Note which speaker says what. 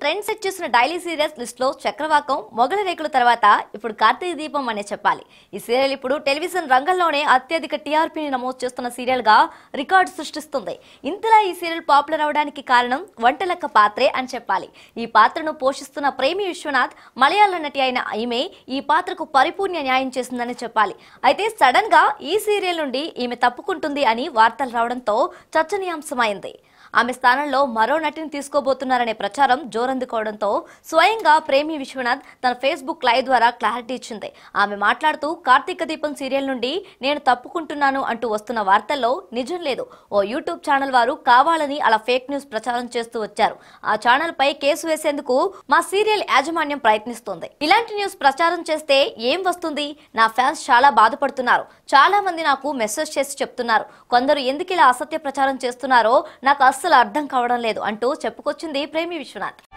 Speaker 1: trend set చేసిన daily serials list లో చక్రవాకం మొగల రేకుల తర్వాత ఇప్పుడు కార్తీక దీపం అనే చెప్పాలి ఈ సీరియల్ ఇప్పుడు టెలివిజన్ రంగంలోనే అత్యధిక టీఆర్పీని నమోదు చేస్తున్న సీరియల్ గా రికార్డు సృష్టిస్తుంది ఇంతలా ఈ సీరియల్ పాపులర్ అవడానికి కారణం వంటలక్క పాత్రే అని చెప్పాలి ఈ పాత్రను పోషిస్తున్న ప్రేమి విశ్వనాథ్ మలయాళ నటి అయిన ఈమె ఈ పాత్రకు పరిపూర్ణ న్యాయం చేసిందని చెప్పాలి అయితే సడన్ గా ఈ సీరియల్ నుండి ఈమె తప్పుకుంటుంది అని వార్తలు రావడంతో చర్చనీయాంశమైంది ఆమె స్థానంలో మరో నటిని తీసుకోబోతున్నారనే ప్రచారం జోరందుకోవడంతో స్వయంగా ప్రేమి విశ్వనాథ్ తన ఫేస్బుక్ లైవ్ ద్వారా క్లారిటీ ఇచ్చింది ఆమె మాట్లాడుతూ కార్తీక దీపం సీరియల్ నుండి నేను తప్పుకుంటున్నాను అంటూ వస్తున్న వార్తల్లో నిజం లేదు ఓ యూట్యూబ్ ఛానల్ వారు కావాలని అలా ఫేక్ న్యూస్ ప్రచారం చేస్తూ వచ్చారు ఆ ఛానల్ పై కేసు వేసేందుకు మా సీరియల్ యాజమాన్యం ప్రయత్నిస్తోంది ఇలాంటి న్యూస్ ప్రచారం చేస్తే ఏం వస్తుంది నా ఫ్యాన్స్ చాలా బాధపడుతున్నారు చాలా మంది నాకు మెసేజ్ చేసి చెప్తున్నారు కొందరు ఎందుకు ఇలా అసత్య ప్రచారం చేస్తున్నారో నాకు అస్సలు అర్థం కావడం లేదు అంటూ చెప్పుకొచ్చింది ప్రేమి విశ్వనాథ్